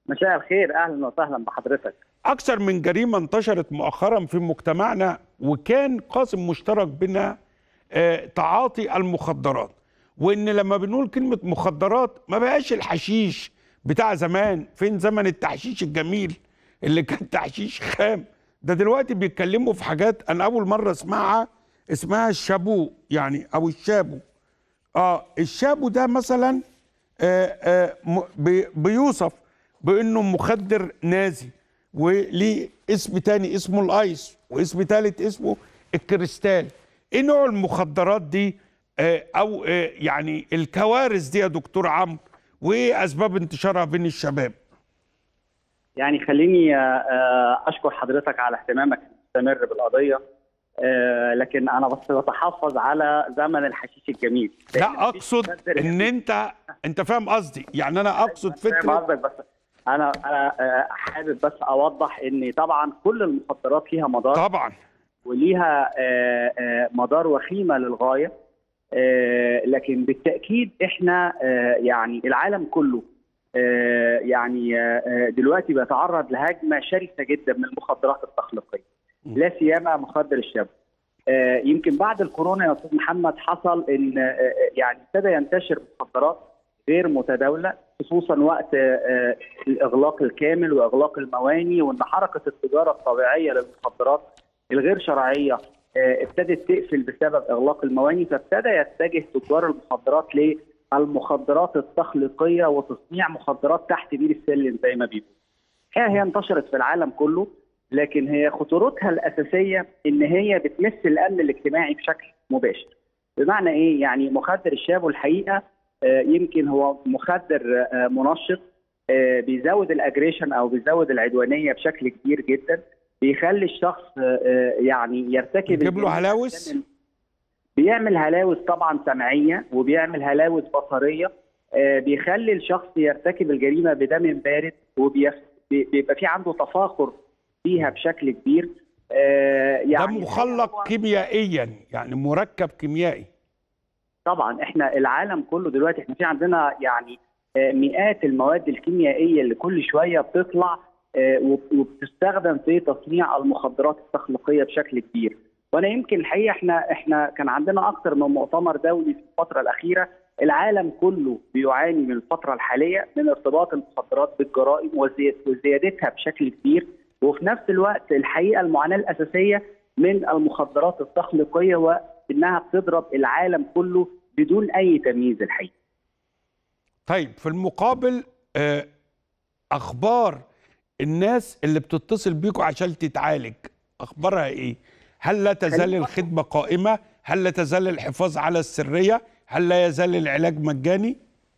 مساء الخير اهلا وسهلا بحضرتك أكثر من جريمة انتشرت مؤخرا في مجتمعنا وكان قاسم مشترك بينها آه، تعاطي المخدرات وإن لما بنقول كلمة مخدرات ما بقاش الحشيش بتاع زمان فين زمن التحشيش الجميل اللي كان تحشيش خام ده دلوقتي بيتكلموا في حاجات أنا أول مرة أسمعها اسمها الشابو يعني أو الشابو اه الشابو ده مثلا آه آه م- بي- بيوصف بانه مخدر نازي وليه اسم تاني اسمه الايس واسم تالت اسمه الكريستال ايه نوع المخدرات دي آه او آه يعني الكوارث دي يا دكتور عمرو وايه اسباب انتشارها بين الشباب يعني خليني آه، آه، اشكر حضرتك على اهتمامك المستمر بالقضيه آه، لكن انا بس بتحفظ على زمن الحشيش الجميل لأن لا مفيش اقصد مخدر ان انت انت فاهم قصدي يعني انا اقصد فاهم فكره قصدك بس انا انا آه، حابب بس اوضح ان طبعا كل المخدرات ليها مدار طبعا وليها آه، آه، مدار وخيمه للغايه آه، لكن بالتاكيد احنا آه، يعني العالم كله آه، يعني آه، آه، دلوقتي بيتعرض لهجمه شرسه جدا من المخدرات التخليقيه لا سيما مخدر الشاب آه، يمكن بعد الكورونا يا استاذ محمد حصل ان آه، آه، يعني ابتدى ينتشر مخدرات غير متداوله خصوصا وقت آه، آه، الاغلاق الكامل واغلاق المواني وان حركه التجاره الطبيعيه للمخدرات الغير شرعيه آه، ابتدت تقفل بسبب اغلاق المواني فابتدى يتجه تجار المخدرات للمخدرات التخليقيه وتصنيع مخدرات تحت بير السلم زي ما بيقولوا. الحقيقه هي انتشرت في العالم كله لكن هي خطورتها الاساسيه ان هي بتمس الامن الاجتماعي بشكل مباشر. بمعنى ايه؟ يعني مخدر الشابو الحقيقه آه، يمكن هو مخدر آه، منشط آه، بيزود الاجريشن او بيزود العدوانيه بشكل كبير جدا بيخلي الشخص آه، آه، يعني يرتكب يجيب له الجريمة هلاوس عشان بيعمل هلاوس طبعا سمعيه وبيعمل هلاوس بصريه آه، بيخلي الشخص يرتكب الجريمه بدم بارد وبيبقى في عنده تفاخر فيها بشكل كبير آه، ده يعني مخلق هو- كيميائيا يعني مركب كيميائي طبعا احنا العالم كله دلوقتي احنا في عندنا يعني آه، مئات المواد الكيميائيه اللي كل شويه بتطلع آه، وب- وبتستخدم في تصنيع المخدرات التخليقيه بشكل كبير وانا يمكن الحقيقه احنا احنا كان عندنا اكثر من مؤتمر دولي في الفتره الاخيره العالم كله بيعاني من الفتره الحاليه من ارتباط المخدرات بالجرائم وزي- وزيادتها بشكل كبير وفي نفس الوقت الحقيقه المعاناه الاساسيه من المخدرات التخليقيه وانها بتضرب العالم كله بدون اي تمييز الحقيقه. طيب في المقابل آه، اخبار الناس اللي بتتصل بيكوا عشان تتعالج اخبارها ايه هل لا تزال خليني الخدمه قائمه هل لا تزال الحفاظ على السريه هل لا يزال العلاج مجاني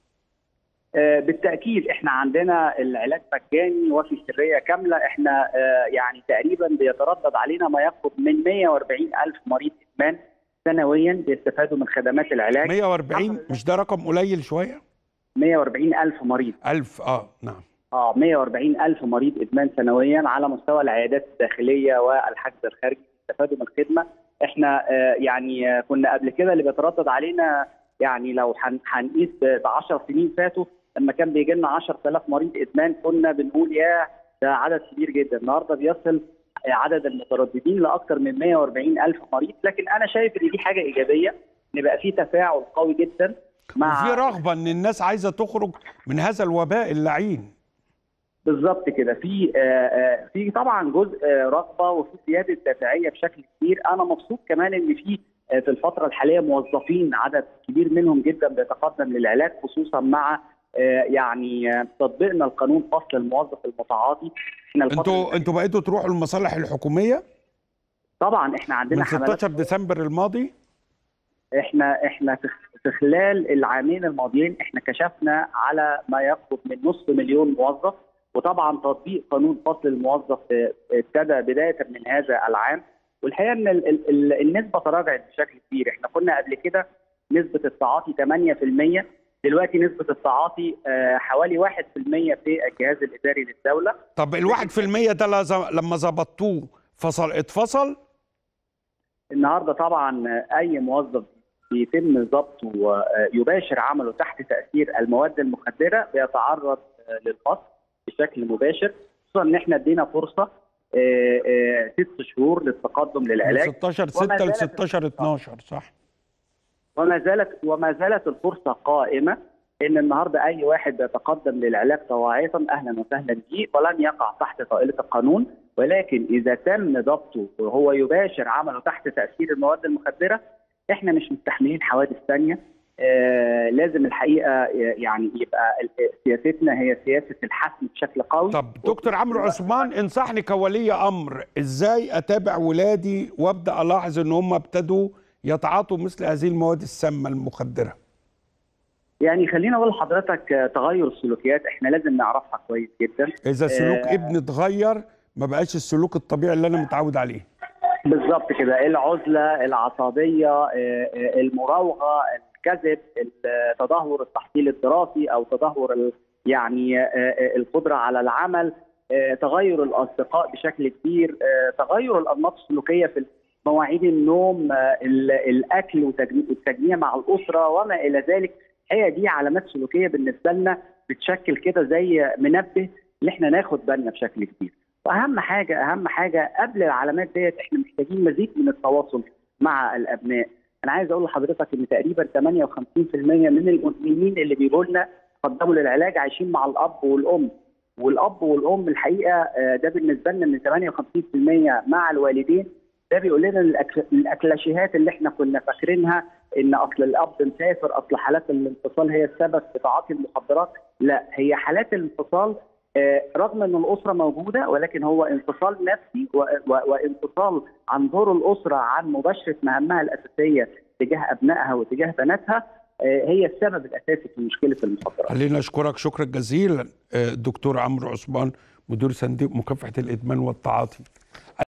آه، بالتاكيد احنا عندنا العلاج مجاني وفي سريه كامله احنا آه، يعني تقريبا بيتردد علينا ما يقرب من 140 الف مريض ادمان سنويا بيستفادوا من خدمات العلاج 140 مش ده رقم قليل شويه 140 الف مريض ألف اه نعم اه 140 الف مريض ادمان سنويا على مستوى العيادات الداخليه والحجز الخارجي بيستفادوا من الخدمه احنا آه، يعني آه، كنا قبل كده اللي بيتردد علينا يعني لو هن- هنقيس ب 10 سنين فاتوا لما كان بيجي لنا 10000 مريض ادمان كنا بنقول يا ده عدد كبير جدا النهارده بيصل عدد المترددين لاكثر من 140 الف مريض لكن انا شايف ان دي حاجه ايجابيه ان بقى في تفاعل قوي جدا مع وفي رغبه ان الناس عايزه تخرج من هذا الوباء اللعين بالظبط كده في آه، آه، في طبعا جزء آه، رغبه وفي زياده دافعيه بشكل كبير انا مبسوط كمان ان في آه، في الفتره الحاليه موظفين عدد كبير منهم جدا بيتقدم للعلاج خصوصا مع آه، يعني آه، تطبيقنا القانون فصل الموظف المتعاطي احنا الفترة انتوا اللي- انتوا بقيتوا تروحوا المصالح الحكوميه طبعا احنا عندنا من حملات 16 ديسمبر الماضي احنا احنا في في خلال العامين الماضيين احنا كشفنا على ما يقرب من نصف مليون موظف وطبعا تطبيق قانون فصل الموظف اه، ابتدى بدايه من هذا العام والحقيقه ان ال- ال- ال- النسبه تراجعت بشكل كبير احنا كنا قبل كده نسبه التعاطي 8% دلوقتي نسبه التعاطي اه، حوالي 1% في الجهاز الاداري للدوله طب الواحد في المية ده لز- لما ظبطوه فصل اتفصل النهارده طبعا اي موظف بيتم ضبطه ويباشر عمله تحت تاثير المواد المخدره بيتعرض للفصل بشكل مباشر خصوصا ان احنا ادينا فرصه آه، آه، ست شهور للتقدم من للعلاج 16 وما 6 ل زالت 16 12 صح وما زالت وما زالت الفرصه قائمه ان النهارده اي واحد بيتقدم للعلاج طواعية اهلا وسهلا به ولن يقع تحت طائله القانون ولكن اذا تم ضبطه وهو يباشر عمله تحت تاثير المواد المخدره احنا مش مستحملين حوادث ثانيه آه لازم الحقيقه يعني يبقى ال- سياستنا هي سياسه الحسم بشكل قوي طب دكتور عمرو عثمان انصحني كولي امر ازاي اتابع ولادي وابدا الاحظ ان هم ابتدوا يتعاطوا مثل هذه المواد السامه المخدره يعني خلينا اقول لحضرتك آه، تغير السلوكيات احنا لازم نعرفها كويس جدا اذا سلوك آه. ابني اتغير ما بقاش السلوك الطبيعي اللي انا متعود عليه بالظبط كده العزله العصبيه آه، آه، المراوغه الكذب تدهور التحصيل الدراسي او تدهور ال- يعني آه، آه، القدره على العمل آه، تغير الاصدقاء بشكل كبير آه، تغير الانماط السلوكيه في مواعيد النوم آه، ال- الاكل وتجميع والتجميع مع الاسره وما الى ذلك هي دي علامات سلوكيه بالنسبه لنا بتشكل كده زي منبه ان احنا ناخد بالنا بشكل كبير واهم حاجه اهم حاجه قبل العلامات ديت احنا محتاجين مزيد من التواصل مع الابناء انا عايز اقول لحضرتك ان تقريبا 58% من المدمنين اللي بيجوا لنا قدموا للعلاج عايشين مع الاب والام والاب والام الحقيقه آه، ده بالنسبه لنا من 58% مع الوالدين ده بيقول لنا إن الأك- الاكلاشيهات اللي احنا كنا فاكرينها ان اصل الاب مسافر اصل حالات الانفصال هي السبب في تعاطي المخدرات لا هي حالات الانفصال آه، رغم ان الاسره موجوده ولكن هو انفصال نفسي و- و- وانفصال عن دور الاسره عن مباشره مهامها الاساسيه تجاه ابنائها وتجاه بناتها آه، هي السبب الاساسي في مشكله المخدرات. خلينا اشكرك شكرا جزيلا آه، الدكتور عمرو عثمان مدير صندوق مكافحه الادمان والتعاطي